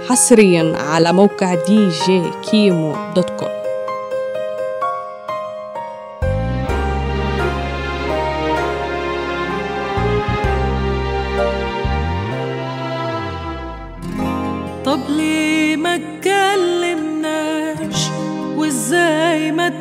حصريا على موقع دي جي كيمو دوت كوم طب ليه ما اتكلمناش وازاي ما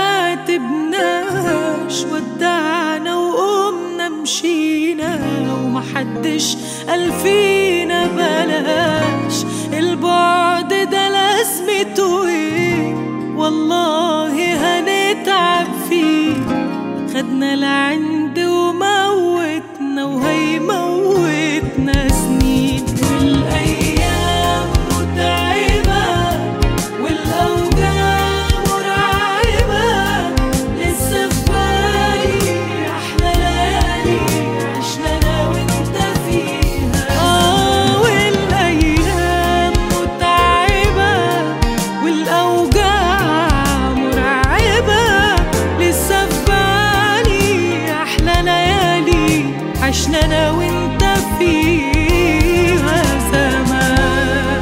تعاتبناش ودعنا وقمنا مشينا ومحدش قال فينا بلاش البعد ده لازمته ايه والله هنتعب فيه خدنا لعند وموتنا وهيموتنا سنين والايام متعبه والاوجاع مرعبه لسه في بالي احلى ليالي عشنا انا وانت فيها اه والايام متعبه والاوجاع مرعبه لسه في بالي احلى ليالي عشنا انا وانت فيها زمان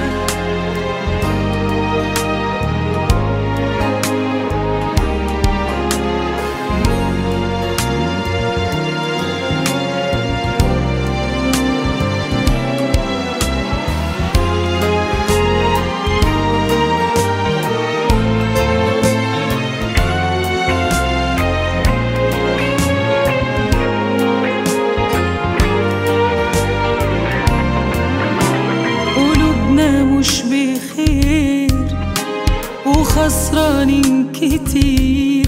قلوبنا مش بخير وخسرانين كتير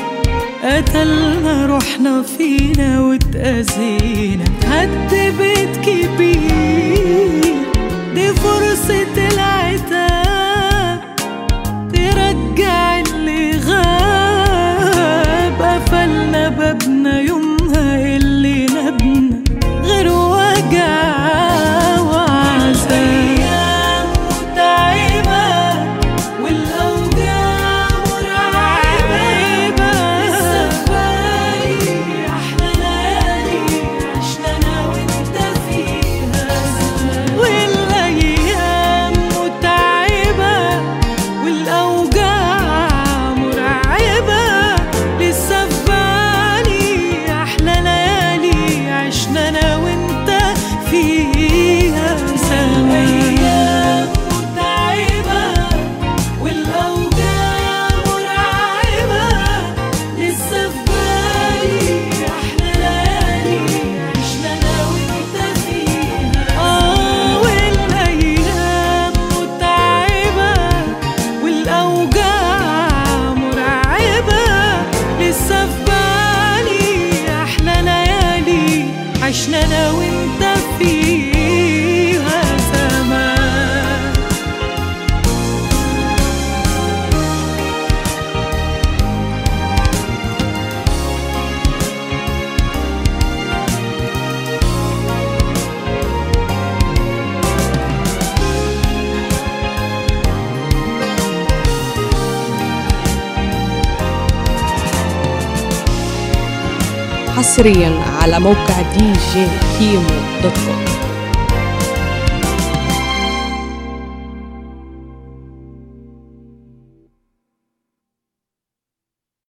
قتلنا روحنا فينا واتأذينا هد بيت كبير دي فرصة العتاب ترجع اللي غاب قفلنا بابنا يومها اللي نبنا غير وجع وعذاب متعبة والأوجاع مرعبة لسه في بالي أحلى ليالي عشنا أنا وأنت فيها والأيام متعبة والأوجاع مرعبة لسه في بالي أحلى ليالي عشنا أنا وأنت فيها أيام متعبة والأوجاع مرعبة لسه في بالي أحلى ليالي عشنا أنا وأنت فيها آه والأيام متعبة والأوجاع مرعبة لسه في بالي أحلى ليالي عشنا أنا وأنت فيها زمان حصريا على موقع دي جي كيمو دوت كوم